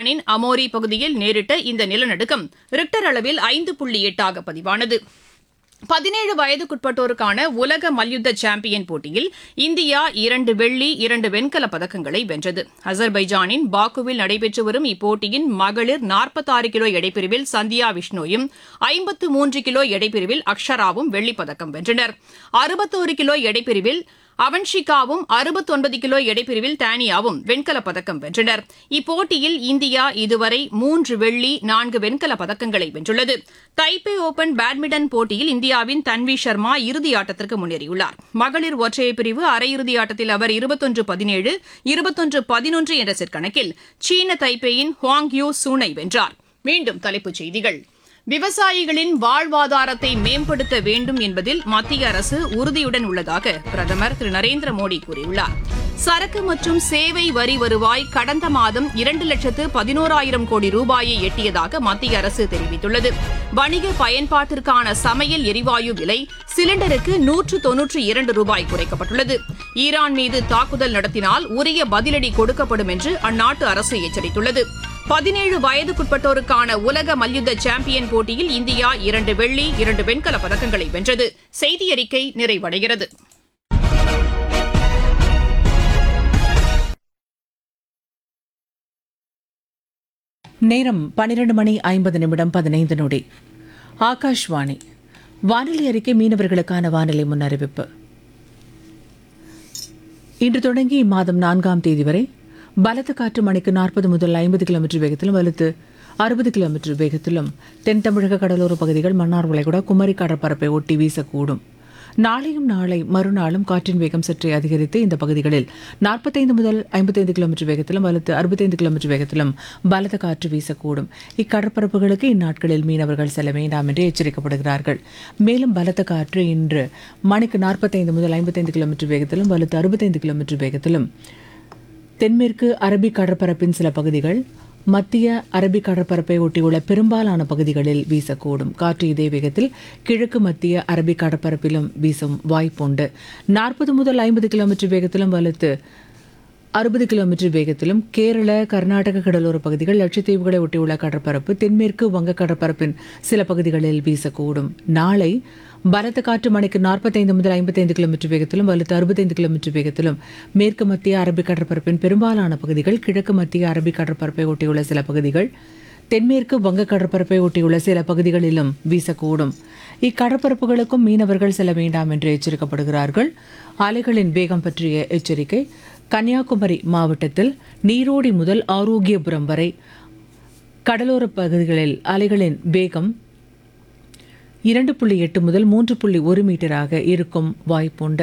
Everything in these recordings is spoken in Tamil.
அசர்பைஜானின் அமோரி பகுதியில் நேரிட்ட இந்த நிலநடுக்கம் ரிக்டர் அளவில் ஐந்து புள்ளி எட்டாக பதிவானது பதினேழு வயதுக்குட்பட்டோருக்கான உலக மல்யுத்த சாம்பியன் போட்டியில் இந்தியா இரண்டு வெள்ளி இரண்டு வெண்கலப் பதக்கங்களை வென்றது அசர்பைஜானின் பாக்குவில் நடைபெற்று வரும் இப்போட்டியின் மகளிர் நாற்பத்தாறு கிலோ எடைப்பிரிவில் சந்தியா விஷ்ணோயும் ஐம்பத்து மூன்று கிலோ எடைப்பிரிவில் அக்ஷராவும் வெள்ளிப் பதக்கம் வென்றனர் அறுபத்தோரு கிலோ எடைப்பிரிவில் அவன்ஷிகாவும் அறுபத்தொன்பது கிலோ எடைப்பிரிவில் தானியாவும் வெண்கலப் பதக்கம் வென்றனர் இப்போட்டியில் இந்தியா இதுவரை மூன்று வெள்ளி நான்கு வெண்கலப் பதக்கங்களை வென்றுள்ளது தைப்பே ஓபன் பேட்மிண்டன் போட்டியில் இந்தியாவின் தன்வி சர்மா இறுதி ஆட்டத்திற்கு முன்னேறியுள்ளார் மகளிர் ஒற்றையர் பிரிவு அரையிறுதி ஆட்டத்தில் அவர் இருபத்தொன்று பதினேழு இருபத்தொன்று பதினொன்று என்ற செட் கணக்கில் சீன தைப்பேயின் ஹுவாங் யூ சூனை வென்றார் மீண்டும் தலைப்புச் செய்திகள் விவசாயிகளின் வாழ்வாதாரத்தை மேம்படுத்த வேண்டும் என்பதில் மத்திய அரசு உறுதியுடன் உள்ளதாக பிரதமர் திரு நரேந்திர மோடி கூறியுள்ளார் சரக்கு மற்றும் சேவை வரி வருவாய் கடந்த மாதம் இரண்டு லட்சத்து பதினோராயிரம் கோடி ரூபாயை எட்டியதாக மத்திய அரசு தெரிவித்துள்ளது வணிக பயன்பாட்டிற்கான சமையல் எரிவாயு விலை சிலிண்டருக்கு நூற்று தொன்னூற்றி இரண்டு ரூபாய் குறைக்கப்பட்டுள்ளது ஈரான் மீது தாக்குதல் நடத்தினால் உரிய பதிலடி கொடுக்கப்படும் என்று அந்நாட்டு அரசு எச்சரித்துள்ளது பதினேழு வயதுக்குட்பட்டோருக்கான உலக மல்யுத்த சாம்பியன் போட்டியில் இந்தியா இரண்டு வெள்ளி இரண்டு வெண்கலப் பதக்கங்களை வென்றது செய்தி அறிக்கை நிறைவடைகிறது நேரம் பன்னிரண்டு மணி ஐம்பது நிமிடம் பதினைந்து நொடி ஆகாஷ்வாணி வானிலை அறிக்கை மீனவர்களுக்கான வானிலை முன்னறிவிப்பு இன்று தொடங்கி இம்மாதம் நான்காம் தேதி வரை பலத்த காற்று மணிக்கு நாற்பது முதல் ஐம்பது கிலோமீட்டர் வேகத்திலும் வலுத்து அறுபது கிலோமீட்டர் வேகத்திலும் தென் தமிழக கடலோர பகுதிகள் மன்னார் வளைகுடா குமரி கடற்பரப்பை ஒட்டி வீசக்கூடும் நாளையும் நாளை மறுநாளும் காற்றின் வேகம் சற்றே அதிகரித்து இந்த பகுதிகளில் நாற்பத்தைந்து முதல் ஐம்பத்தைந்து கிலோமீட்டர் வேகத்திலும் வலுத்து அறுபத்தைந்து கிலோமீட்டர் வேகத்திலும் பலத்த காற்று வீசக்கூடும் இக்கடற்பரப்புகளுக்கு இந்நாட்களில் மீனவர்கள் செல்ல வேண்டாம் என்று எச்சரிக்கப்படுகிறார்கள் மேலும் பலத்த காற்று இன்று மணிக்கு நாற்பத்தைந்து முதல் ஐம்பத்தைந்து கிலோமீட்டர் வேகத்திலும் வலுத்து அறுபத்தைந்து கிலோமீட்டர் வேகத்திலும் தென்மேற்கு அரபிக் கடற்பரப்பின் சில பகுதிகள் மத்திய அரபிக் கடற்பரப்பை ஒட்டியுள்ள பெரும்பாலான பகுதிகளில் வீசக்கூடும் காற்று இதே வேகத்தில் கிழக்கு மத்திய அரபிக் கடற்பரப்பிலும் வீசும் வாய்ப்புண்டு நாற்பது முதல் ஐம்பது கிலோமீட்டர் வேகத்திலும் வலுத்து அறுபது கிலோமீட்டர் வேகத்திலும் கேரள கர்நாடக கடலோர பகுதிகள் லட்சத்தீவுகளை ஒட்டியுள்ள கடற்பரப்பு தென்மேற்கு வங்க கடற்பரப்பின் சில பகுதிகளில் வீசக்கூடும் நாளை பலத்த காற்று மணிக்கு நாற்பத்தைந்து முதல் ஐம்பத்தைந்து கிலோமீட்டர் வேகத்திலும் வலுத்து அறுபத்தைந்து கிலோமீட்டர் வேகத்திலும் மேற்கு மத்திய அரபிக் கடற்பரப்பின் பெரும்பாலான பகுதிகள் கிழக்கு மத்திய அரபிக் கடற்பரப்பை ஒட்டியுள்ள சில பகுதிகள் தென்மேற்கு வங்க கடற்பரப்பை ஒட்டியுள்ள சில பகுதிகளிலும் வீசக்கூடும் இக்கடற்பரப்புகளுக்கும் மீனவர்கள் செல்ல வேண்டாம் என்று எச்சரிக்கப்படுகிறார்கள் அலைகளின் வேகம் பற்றிய எச்சரிக்கை கன்னியாகுமரி மாவட்டத்தில் நீரோடி முதல் ஆரோக்கியபுரம் வரை கடலோர பகுதிகளில் அலைகளின் வேகம் இரண்டு புள்ளி எட்டு முதல் மூன்று புள்ளி ஒரு மீட்டராக இருக்கும் வாய்ப்புண்டு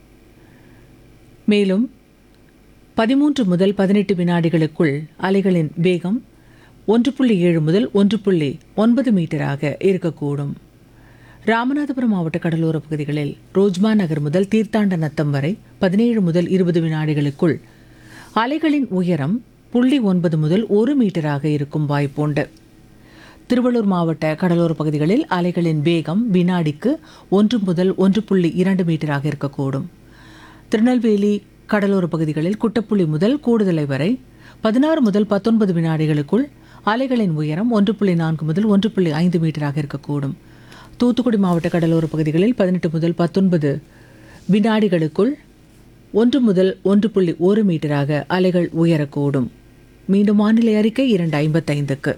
மேலும் பதிமூன்று முதல் பதினெட்டு வினாடிகளுக்குள் அலைகளின் வேகம் ஒன்று புள்ளி ஏழு முதல் ஒன்று புள்ளி ஒன்பது மீட்டராக இருக்கக்கூடும் ராமநாதபுரம் மாவட்ட கடலோர பகுதிகளில் ரோஜ்மா நகர் முதல் தீர்த்தாண்ட நத்தம் வரை பதினேழு முதல் இருபது வினாடிகளுக்குள் அலைகளின் உயரம் புள்ளி ஒன்பது முதல் ஒரு மீட்டராக இருக்கும் வாய்ப்புண்டு திருவள்ளூர் மாவட்ட கடலோர பகுதிகளில் அலைகளின் வேகம் வினாடிக்கு ஒன்று முதல் ஒன்று புள்ளி இரண்டு மீட்டராக இருக்கக்கூடும் திருநெல்வேலி கடலோர பகுதிகளில் குட்டப்புள்ளி முதல் கூடுதலை வரை பதினாறு முதல் பத்தொன்பது வினாடிகளுக்குள் அலைகளின் உயரம் ஒன்று புள்ளி நான்கு முதல் ஒன்று புள்ளி ஐந்து மீட்டராக இருக்கக்கூடும் தூத்துக்குடி மாவட்ட கடலோர பகுதிகளில் பதினெட்டு முதல் பத்தொன்பது வினாடிகளுக்குள் ஒன்று முதல் ஒன்று புள்ளி ஒரு மீட்டராக அலைகள் உயரக்கூடும் மீண்டும் வானிலை அறிக்கை இரண்டு ஐம்பத்தைந்துக்கு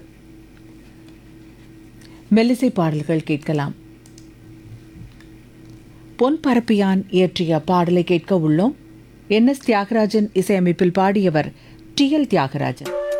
மெல்லிசை பாடல்கள் கேட்கலாம் பொன் பரப்பியான் இயற்றிய பாடலை கேட்க உள்ளோம் என் எஸ் தியாகராஜன் இசையமைப்பில் பாடியவர் டி எல் தியாகராஜன்